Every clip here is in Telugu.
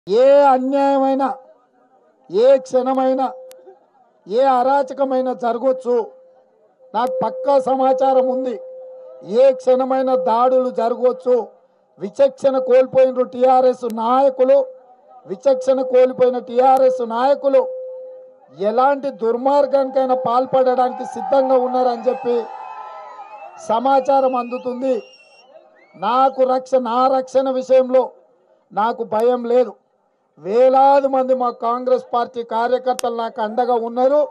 ఏ అన్యాయమైన ఏ క్షణమైన ఏ అరాచకమైన జరగవచ్చు నాకు పక్కా సమాచారం ఉంది ఏ క్షణమైన దాడులు జరగవచ్చు విచక్షణ కోల్పోయిన టిఆర్ఎస్ నాయకులు విచక్షణ కోల్పోయిన టిఆర్ఎస్ నాయకులు ఎలాంటి దుర్మార్గానికైనా పాల్పడడానికి సిద్ధంగా ఉన్నారని చెప్పి సమాచారం అందుతుంది నాకు రక్ష నా రక్షణ విషయంలో నాకు భయం లేదు వేలాది మంది మా కాంగ్రెస్ పార్టీ కార్యకర్తలు నాకు అండగా ఉన్నారు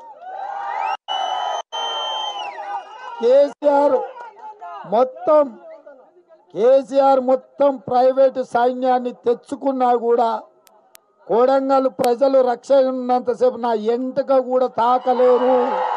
కేసీఆర్ మొత్తం కేసీఆర్ మొత్తం ప్రైవేటు సైన్యాన్ని తెచ్చుకున్నా కూడా కోడంగల్ ప్రజలు రక్షణ ఉన్నంతసేపు నా ఎంటక కూడా తాకలేరు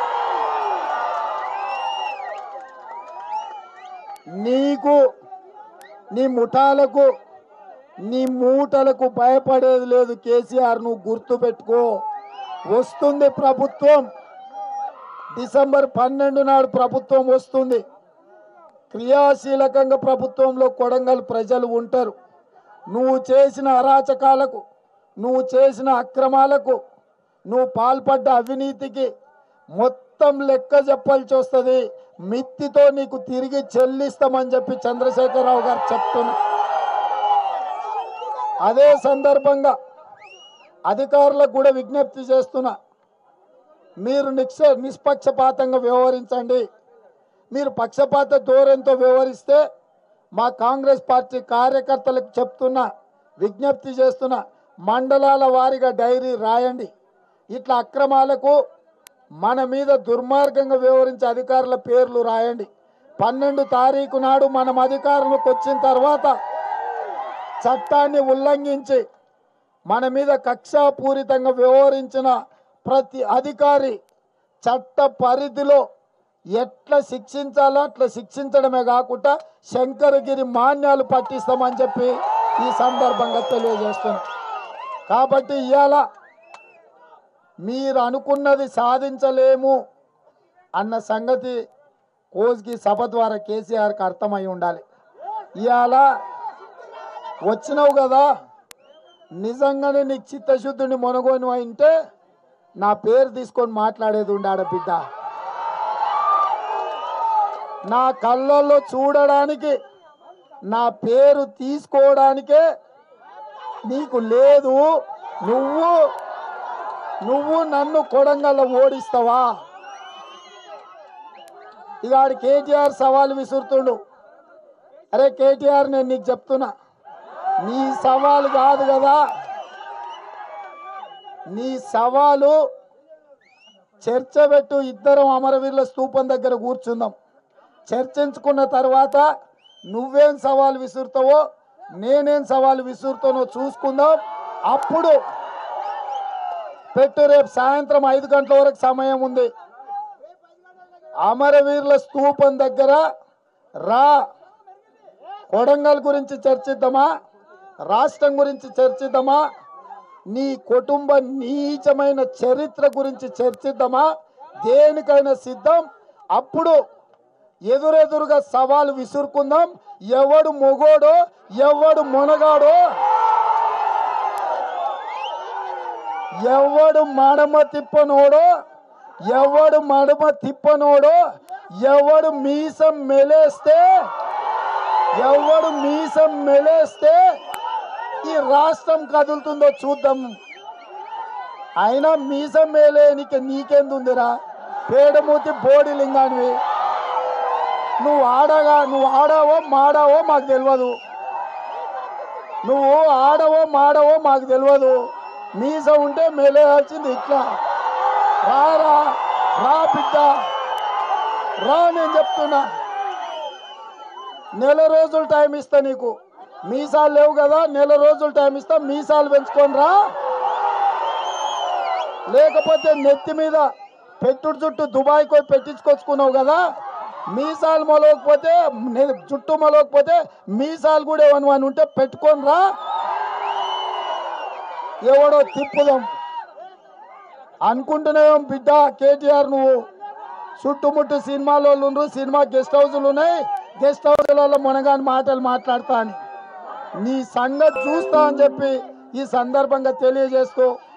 నీకు నీ ముఠాలకు నీ మూటలకు భయపడేది లేదు కేసీఆర్ నువ్వు గుర్తు పెట్టుకో వస్తుంది ప్రభుత్వం డిసెంబర్ పన్నెండు నాడు ప్రభుత్వం వస్తుంది క్రియాశీలకంగా ప్రభుత్వంలో కొడంగల్ ప్రజలు ఉంటారు నువ్వు చేసిన అరాచకాలకు నువ్వు చేసిన అక్రమాలకు నువ్వు పాల్పడ్డ అవినీతికి మొత్తం లెక్క చెప్పాల్సి వస్తుంది మిత్తితో నీకు తిరిగి చెల్లిస్తామని చెప్పి చంద్రశేఖరరావు గారు చెప్తున్నా అదే సందర్భంగా అధికారులకు కూడా విజ్ఞప్తి చేస్తున్నా మీరు నిక్ష నిష్పక్షపాతంగా వ్యవహరించండి మీరు పక్షపాత ధోరణితో వ్యవహరిస్తే మా కాంగ్రెస్ పార్టీ కార్యకర్తలకు చెప్తున్నా విజ్ఞప్తి చేస్తున్నా మండలాల వారీగా డైరీ రాయండి ఇట్లా అక్రమాలకు మన మీద దుర్మార్గంగా వ్యవహరించే అధికారుల పేర్లు రాయండి పన్నెండు తారీఖు నాడు మనం అధికారంలోకి వచ్చిన తర్వాత చట్టాన్ని ఉల్లంఘించి మన మీద కక్షాపూరితంగా వ్యవహరించిన ప్రతి అధికారి చట్ట పరిధిలో ఎట్లా శిక్షించాలో అట్లా శిక్షించడమే కాకుండా శంకరగిరి మాన్యాలు పట్టిస్తామని చెప్పి ఈ సందర్భంగా తెలియజేస్తున్నా కాబట్టి ఇవాళ మీరు అనుకున్నది సాధించలేము అన్న సంగతి కోజ్కి సభ ద్వారా కేసీఆర్కి అర్థమై ఉండాలి ఇవాళ వచ్చినావు కదా నిజంగానే నీకు చిత్తశుద్ధిని మొనగోని అంటే నా పేరు తీసుకొని మాట్లాడేది ఉండాడ బిడ్డ నా కళ్ళల్లో చూడడానికి నా పేరు తీసుకోవడానికే నీకు లేదు నువ్వు నువ్వు నన్ను కొడంగల్లో ఓడిస్తావా ఇక ఆడు కేటీఆర్ సవాల్ విసురుతుండు అరే కేటీఆర్ నేను నీకు చెప్తున్నా నీ సవాలు కాదు కదా నీ సవాలు చర్చ పెట్టు ఇద్దరం అమరవీరుల స్తూపం దగ్గర కూర్చుందాం చర్చించుకున్న తర్వాత నువ్వేం సవాలు విసురుతావో నేనేం సవాలు విసురుతానో చూసుకుందాం అప్పుడు పెట్టు రేపు సాయంత్రం ఐదు గంటల వరకు సమయం ఉంది అమరవీరుల స్తూపం దగ్గర రా కొడంగల్ గురించి చర్చిద్దామా రాష్ట్రం గురించి చర్చిద్దామా నీ కుటుంబ నీచమైన చరిత్ర గురించి చర్చిద్దామా దేనికైనా సిద్ధం అప్పుడు ఎదురెదురుగా సవాలు విసురుకుందాం ఎవడు మొగోడో ఎవడు మొనగాడో ఎవడు మడమ తిప్పనోడో ఎవడు మడమ తిప్పనోడో ఎవడు మీసం మెలేస్తే ఎవడు మీసం మెలేస్తే ఈ రాష్ట్రం కదులుతుందో చూద్దాం అయినా మీసం మేలేనికి నీకెందుందిరా పేడమూతి బోడి లింగానివి నువ్వు ఆడగా నువ్వు ఆడావో మాడావో మాకు తెలియదు నువ్వు ఆడవో మాడవో మాకు తెలియదు మీసం ఉంటే మెలేయాల్సింది ఇట్లా రారా రా బిడ్డ రా నేను చెప్తున్నా నెల రోజులు టైం ఇస్తా నీకు మీసాలు లేవు కదా నెల రోజులు టైం ఇస్తా మీసాలు పెంచుకొని రా లేకపోతే నెత్తి మీద పెట్టుడు చుట్టూ దుబాయ్ పోయి పెట్టించుకొచ్చుకున్నావు కదా మీసాలు మొలవకపోతే నె- జుట్టు మొలవకపోతే మీసాలు కూడా ఏమని ఉంటే పెట్టుకొని రా ఎవడో తిప్పుదాం అనుకుంటున్నావు బిడ్డ కేటీఆర్ నువ్వు చుట్టుముట్టు సినిమాలో ఉండ్రు సినిమా గెస్ట్ హౌస్లు ఉన్నాయి గెస్ట్ హౌస్లలో మునగాని మాటలు మాట్లాడతా అని నీ సంగతి చూస్తా అని చెప్పి ఈ సందర్భంగా తెలియజేస్తూ